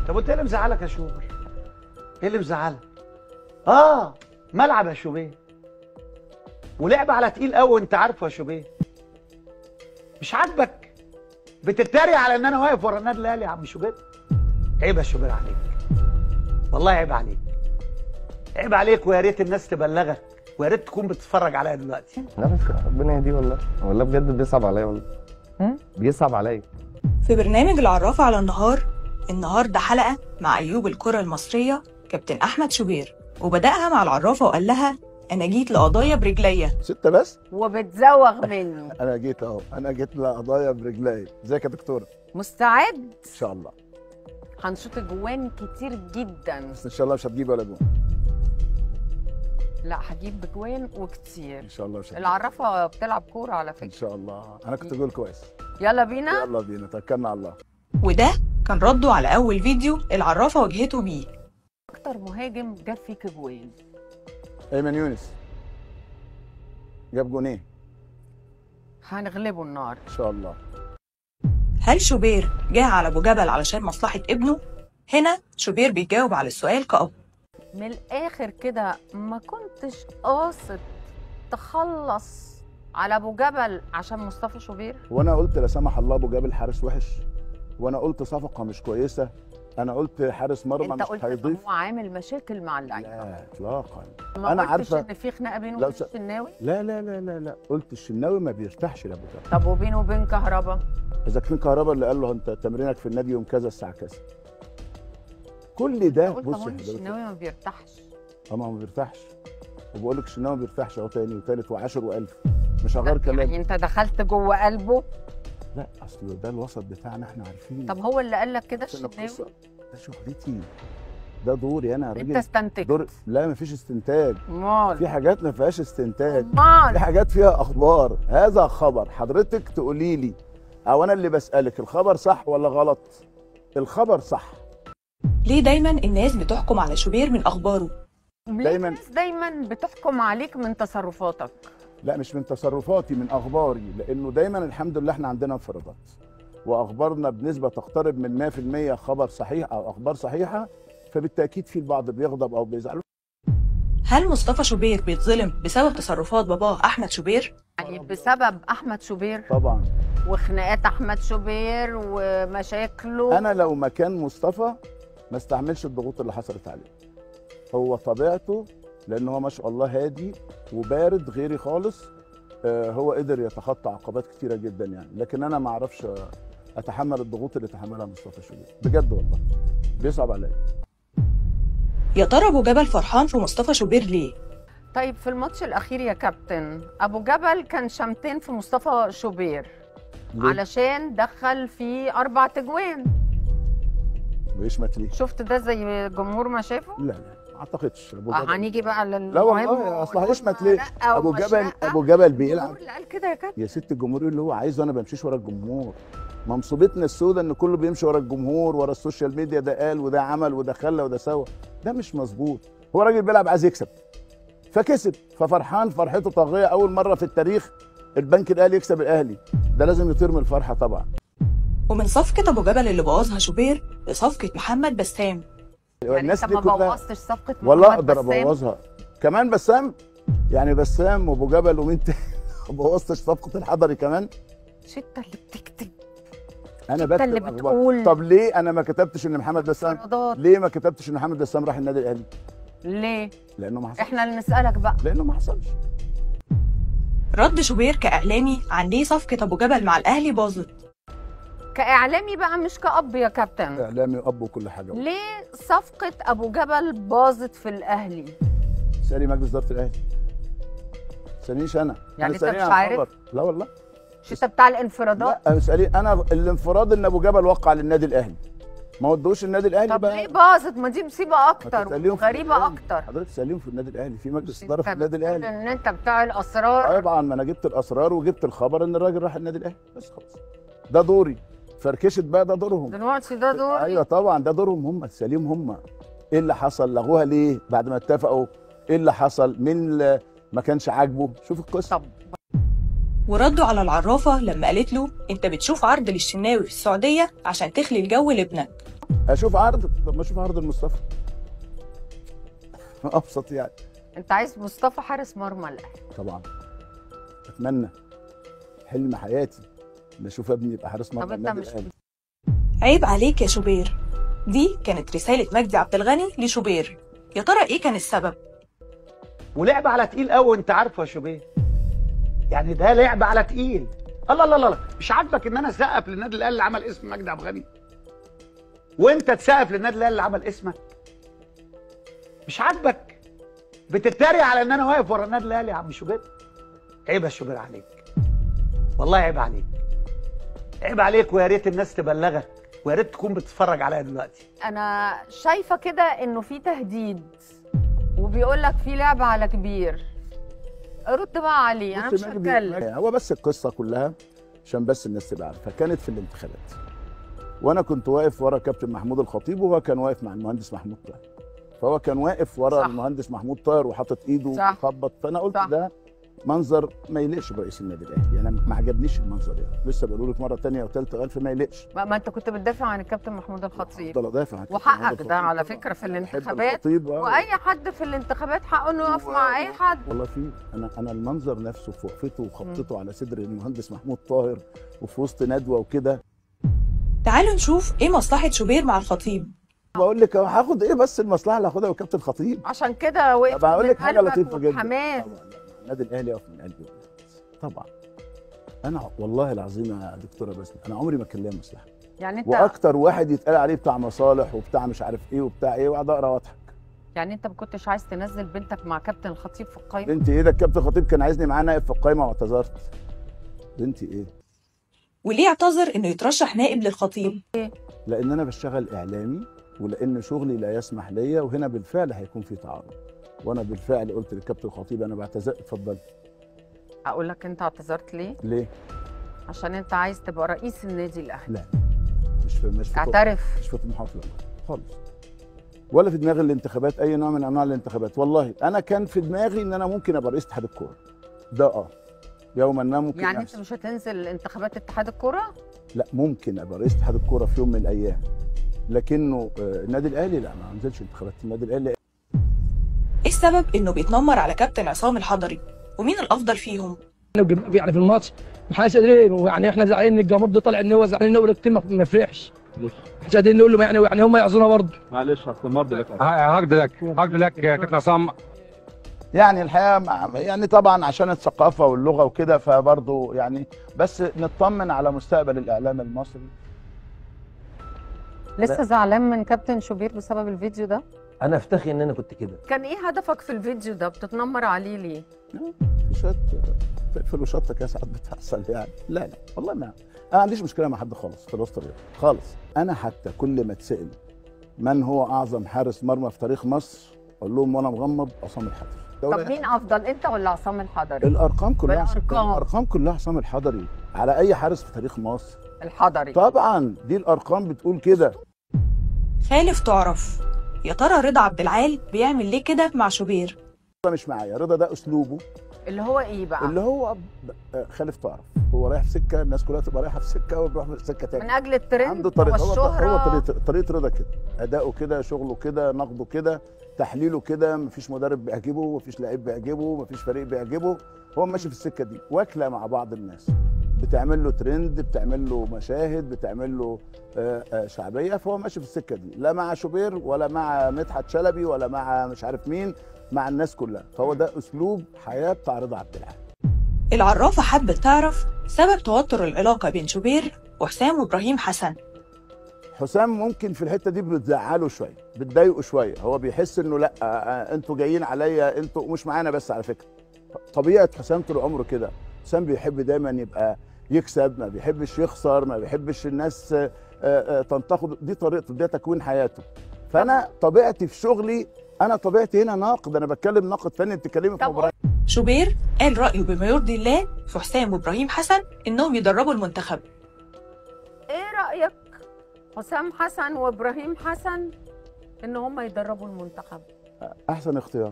طب وانت ايه اللي مزعلك يا شوبر؟ ايه اللي مزعلك؟ اه ملعب يا شوبير ولعب على تقيل قوي وانت عارفه يا شوبير مش عاجبك بتتريق على ان انا واقف ورا النادي الاهلي يا عم شوبير عيب يا شوبير عليك والله عيب عليك عيب عليك ويا ريت الناس تبلغك ويا ريت تكون بتتفرج عليا دلوقتي لا بس ربنا يهديه والله والله بجد بيصعب عليا والله بيصعب عليا في برنامج العرافة على النهار النهاردة حلقة مع أيوب الكرة المصرية كابتن أحمد شوبير وبدأها مع العرافة وقال لها أنا جيت لقضايا برجليا ستة بس وبتزوغ منه انا جيت اهو انا جيت لقضايا برجلي ازيك يا دكتوره مستعد ان شاء الله هنشوط جوان كتير جدا بس ان شاء الله مش هتجيب ولا جون لا هجيب بجوان وكتير ان شاء الله مش هتجيب العرافة بتلعب كورة على ان فكرة شاء الله انا كنت جول كويس يلا بينا يلا بينا توكلنا على الله وده كان رده على أول فيديو العرافة واجهته بيه اكتر مهاجم جاب فيك جوان ايمن يونس جاب جونين هنغلبه النهارده ان شاء الله هل شوبير جه على أبو جبل علشان مصلحة ابنه؟ هنا شوبير بيجاوب على السؤال كأب من الاخر كده ما كنتش قاصد تخلص على ابو جبل عشان مصطفى شوبير وانا قلت لا سمح الله ابو جابل حارس وحش وانا قلت صفقه مش كويسه انا قلت حارس مرمى انت مش قلت إن هيضيف هو عامل مشاكل مع اللعيبه لا اطلاقا ما أنا قلتش عارفة- ان في خناقه بينه لو وبين س- الشناوي لا لا لا لا لا قلت الشناوي ما بيرتاحش لابو جابل طب وبينه وبين كهربا اذا كان كهربا اللي قال له انت تمرينك في النادي يوم كذا الساعه كذا كل ده قلت بص هو يا حضرتك الشناوي ما بيرتاحش اه ما هو ما بيرتاحش وبقول لك الشناوي ما بيرتاحش اهو تاني وتالت وعاشر والف مش هغير لا، كلام يعني انت دخلت جوه قلبه لا اصل ده الوسط بتاعنا احنا عارفين طب هو اللي قال لك كده عشان الشناوي القصة ده شغلتي ده دوري انا يا انت راجل استنتجت دور لا ما فيش استنتاج في امال حاجات ما فيهاش استنتاج في امال حاجات فيها اخبار هذا خبر حضرتك تقولي لي او انا اللي بسالك الخبر صح ولا غلط الخبر صح ليه دايما الناس بتحكم على شوبير من أخباره؟ ليه دايماً- الناس دايما بتحكم عليك من تصرفاتك لا مش من تصرفاتي من اخباري لانه دايما الحمد لله احنا عندنا انفرادات واخبارنا بنسبه تقترب من 100% خبر صحيح او اخبار صحيحه فبالتاكيد في البعض بيغضب او بيزعل هل مصطفى شوبير بيتظلم بسبب تصرفات باباه أحمد شوبير؟ يعني بسبب احمد شوبير طبعا وخناقات احمد شوبير ومشاكله انا لو مكان مصطفى ما استحملش الضغوط اللي حصلت عليه هو طبيعته لان هو ما شاء الله هادي وبارد غيري خالص آه، هو قدر يتخطى عقبات كتيره جدا يعني لكن انا ما اعرفش آه، اتحمل الضغوط اللي تحملها مصطفى شوبير بجد والله بيصعب عليا يا ترى أبو جبل فرحان في مصطفى شوبير ليه؟ طيب في الماتش الاخير يا كابتن ابو جبل كان شمتين في مصطفى شوبير ليه؟ علشان دخل فيه اربع تجوان ويشمت ليه شفت ده زي الجمهور ما شافه لا لا ما اعتقدش أبو آه، جبل. هنيجي بقى للمهم لا والله اصل هيشمت ليه لا ابو ومش جبل لا. ابو جبل بيلعب الجمهور اللي قال كده يا كابتن يا ست الجمهور يقول اللي هو عايزه انا بمشيش ورا الجمهور منصوبتنا السوداء ان كله بيمشي ورا الجمهور ورا السوشيال ميديا ده قال وده عمل وده خلى وده سوى ده مش مظبوط هو راجل بيلعب عايز يكسب فكسب ففرحان فرحته طاغيه اول مره في التاريخ البنك الاهلي يكسب الاهلي ده لازم يطير من الفرحه طبعا ومن صفقة أبو جبل اللي بوظها شوبير لصفقة محمد بسام يعني الناس انت دي ما كلها بوظتش صفقه والله محمد اقدر بسام؟ ابوظها كمان بسام يعني بسام وابو جبل ومين تاني ما بوظتش صفقه الحضري كمان مش انت اللي بتكتب انا انت بكتب اللي أخبار. بتقول طب ليه انا ما كتبتش ان محمد بسام انفرادات ليه ما كتبتش ان محمد بسام راح النادي الاهلي ليه لانه ما حصلش احنا اللي نسالك بقى لانه ما حصلش رد شوبير كإعلامي عن ليه صفقة أبو جبل مع الأهلي باظت كاعلامي بقى مش كاب يا كابتن اعلامي واب وكل حاجه ليه صفقه ابو جبل باظت في الاهلي سالي مجلس اداره الاهلي سالنيش انا يعني أنا أنت سأليني مش عن عارف؟ خبر. لا والله مش انت بتاع الانفرادات لا سالي انا الانفراد ان ابو جبل وقع للنادي الاهلي ما ودوش النادي الاهلي طب بقى ليه باظت ما دي مصيبه ما اكتر تسأليهم في غريبه النادي الأهلي. اكتر حضرتك ساليهم في النادي الاهلي في مجلس انت اداره في النادي بتقول الاهلي ان انت بتاع الاسرار طبعا ما انا جبت الاسرار وجبت الخبر ان الراجل راح النادي الاهلي بس خلاص ده دوري فركشت بقى ده دورهم دلوقتي ده دور ايوه طبعا ده دورهم هم تساليهم هم ايه اللي حصل لغوها ليه بعد ما اتفقوا ايه اللي حصل مين اللي ما كانش عاجبه شوف القصه طب وردوا على العرافة لما قالت له أنت بتشوف عرض للشناوي في السعودية عشان تخلي الجو لابنك اشوف عرض طب ما اشوف عرض المصطفى ابسط يعني انت عايز مصطفى حارس مرمى الاهلي طبعا اتمنى حلم حياتي ان اشوف ابني يبقى حارس مرمى طب انت النادي مش الاهلي عيب عليك يا شوبير دي كانت رسالة مجدي عبد الغني لشوبير يا ترى ايه كان السبب ولعب على تقيل قوي انت عارفه يا شوبيه يعني ده لعب على تقيل الله الله الله الله. مش عاجبك ان انا اسقف للنادي الاهلي اللي عمل اسم مجدي عبد الغني وانت تسقف للنادي الاهلي اللي عمل اسمك مش عاجبك بتتريق على ان انا واقف ورا النادي الاهلي يا عم شوبير عيب يا شوبير عليك والله عيب عليك عيب عليك ويا ريت الناس تبلغك ويا ريت تكون بتتفرج عليا دلوقتي انا شايفه كده انه في تهديد وبيقول لك في لعبه على كبير رد بقى عليه انا بص مش مجدي- هتكلم هو بس القصه كلها عشان بس الناس تبقى عارفه كانت في الانتخابات وانا كنت واقف ورا كابتن محمود الخطيب وهو كان واقف مع المهندس محمود طاهر فهو كان واقف ورا صح. المهندس محمود طاهر وحاطط ايده صح. وخبط فانا قلت صح. ده منظر ما يليقش برئيس النادي الاهلي يعني ما عجبنيش المنظر يعني لسه بقول لك مره ثانيه وثالثه الف ما يليقش ما ما انت كنت بتدافع عن الكابتن محمود الخطيب افضل ادافع عن كابتن وحقك محمود ده الخطيب على طبعاً. فكرة في بحب الانتخابات الخطيب، آه. واي حد في الانتخابات حقه انه يقف مع اي حد والله في انا انا المنظر نفسه في وقفته وخبطته على صدر المهندس محمود طاهر وفي وسط ندوه وكده تعالوا نشوف ايه مصلحة شوبير مع الخطيب بقول لك أهو هاخد ايه بس المصلحه اللي هاخدها وكابتن خطيب عشان كده وقف طب هقول لك من حاجه قلبك لطيفه جدا وبحماس. طبعا لا، النادي الاهلي يقف من قلبي طبعا انا والله العظيم يا دكتوره بسمه انا عمري ما كان ليا مصلحه يعني انت واكتر واحد يتقال عليه بتاع مصالح وبتاع مش عارف ايه وبتاع ايه واقعد اقرا واضحك يعني انت ما كنتش عايز تنزل بنتك مع كابتن الخطيب في القايمه بنتي ايه ده الكابتن خطيب كان عايزني معاه نائب في القايمه واعتذرت بنتي ايه وليه اعتذر انه يترشح نائب للخطيب لان انا بشتغل اعلامي ولان شغلي لا يسمح ليا وهنا بالفعل هيكون في تعارض وانا بالفعل قلت للكابتن خطيب انا بعتذر اتفضل هقول لك انت اعتذرت ليه ليه عشان انت عايز تبقى رئيس النادي الاهلي لا مش في مش في اعترف مش في طموحات لا خالص ولا في دماغي الانتخابات اي نوع من انواع الانتخابات والله انا كان في دماغي ان انا ممكن ابقى رئيس اتحاد الكوره ده اه يوما ما ممكن يعني انت يحصل. مش هتنزل انتخابات اتحاد الكوره لا ممكن ابقى رئيس اتحاد الكوره في يوم من الايام لكنه آه، النادي الاهلي لا ما انزلش انتخابات النادي الاهلي ايه السبب انه بيتنمر على كابتن عصام الحضري ومين الافضل فيهم يعني في الماتش محدش قادرين يعني احنا زعلانين ان الجمهور ده طالع ان هو زعلانين نقول كتير ما ما يفرحش مش قادرين نقول له يعني يعني هم يعذرونا برضه معلش هستمر لك هقدر لك هقدر لك كابتن عصام يعني الحقيقه مع- يعني طبعا عشان الثقافه واللغه وكده فبرضه يعني بس نطمن على مستقبل الاعلام المصري لسه زعلان من كابتن شوبير بسبب الفيديو ده انا افتخر ان انا كنت كده كان ايه هدفك في الفيديو ده بتتنمر عليه ليه في شويه فلفل وشطه كده ساعات بتحصل يعني لا لا والله ما انا ما عنديش مشكله مع حد خالص في الوسط الرياضي خالص انا حتى كل ما اتسال من هو اعظم حارس مرمى في تاريخ مصر اقول لهم وانا مغمض عصام الحضري طب مين افضل انت ولا عصام الحضري الارقام كلها عصام- بالأرقام. الارقام كلها عصام الحضري على اي حارس في تاريخ مصر الحضري طبعا دي الارقام بتقول كده خالف تعرف يا ترى رضا عبد العال بيعمل ليه كده مع شوبير رضا مش معايا رضا ده اسلوبه اللي هو ايه بقى اللي هو ب- آه، خالف تعرف هو رايح في سكه الناس كلها تبقى رايحه في سكه وبيروح في سكه تانية من اجل الترند عنده طريقه هو, والشهره هو طريقه طريقه رضا كده اداؤه كده شغله كده نقده كده تحليله كده مفيش مدرب بيعجبه مفيش لعيب بيعجبه مفيش فريق بيعجبه هو ماشي في السكه دي واكله مع بعض الناس بتعمل له ترند بتعمل له مشاهد بتعمل له آه، آه، شعبيه فهو ماشي في السكه دي لا مع شوبير ولا مع مدحت شلبي ولا مع مش عارف مين مع الناس كلها فهو ده اسلوب حياه بتاع رضا عبد العال العرافة حبت تعرف سبب توتر العلاقة بين شوبير وحسام وإبراهيم حسن حسام ممكن في الحته دي بتزعله شويه بتضايقه شويه هو بيحس انه لا آه، آه، انتوا جايين عليا انتوا مش معانا بس على فكره طبيعه حسام طول عمره كده حسام بيحب دايما يبقى يكسب ما بيحبش يخسر ما بيحبش الناس آه، آه، تنتقد دي طريقته ده تكوين حياته فانا طبيعتي في شغلي انا طبيعتي هنا ناقد انا بتكلم ناقد فني انت بتتكلمي في طب مباراه شوبير قال رأيه بما يرضي الله في حسام وإبراهيم حسن إنهم يدربوا المنتخب ايه رايك حسام حسن وابراهيم حسن ان هم يدربوا المنتخب احسن اختيار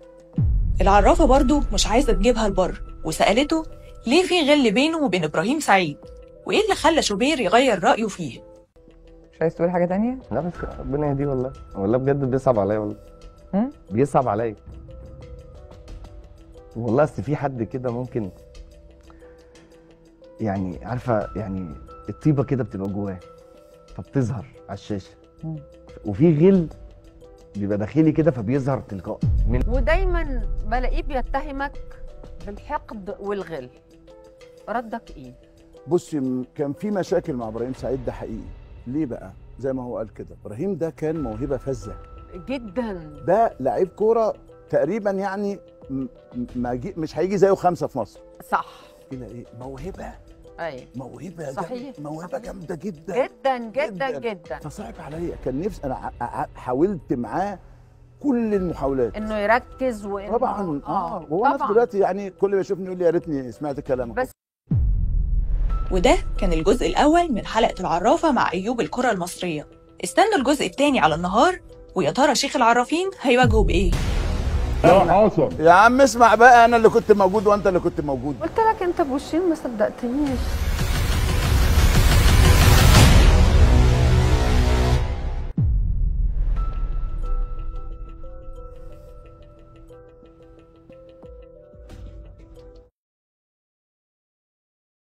العرافة برضو مش عايزة تجيبها البر وسألته ليه في غل بينه وبين إبراهيم سعيد وإيه اللي خلى شوبير يغير رأيه فيه مش عايز تقول حاجه تانية لا بس ربنا يهديه والله والله بجد بيصعب عليا والله هم؟ بيصعب عليا والله اصل في حد كده ممكن يعني عارفه يعني الطيبه كده بتبقى جواه فبتظهر على الشاشه مم. وفي غل بيبقى داخلي كده فبيظهر تلقائي من ودايما بلاقيه بيتهمك بالحقد والغل ردك ايه بصي م- كان في مشاكل مع ابراهيم سعيد ده حقيقي ليه بقى زي ما هو قال كده ابراهيم ده كان موهبه فذه جدا ده لعيب كوره تقريبا يعني م- م- ما جي مش هيجي زيه خمسه في مصر صح كده ايه موهبه ايوه موهبه صحيح، جامد- موهبه صحيح. جامده جدا جدا جدا جداً. جدا فصعب عليا كان نفسي انا ع- ع- حاولت معاه كل المحاولات انه يركز وانه طبعا اه وهو نفسه طبعاً. دلوقتي يعني كل ما يشوفني يقول لي يا ريتني سمعت كلامك بس وده كان الجزء الأول من حلقة العرافة مع أيوب الكرة المصرية استنوا الجزء التاني على النهار ويا ترى شيخ العرافين هيواجهوا بإيه؟ يا عم اسمع بقى انا اللي كنت موجود وانت اللي كنت موجود قلت لك انت بوشين ما صدقتنيش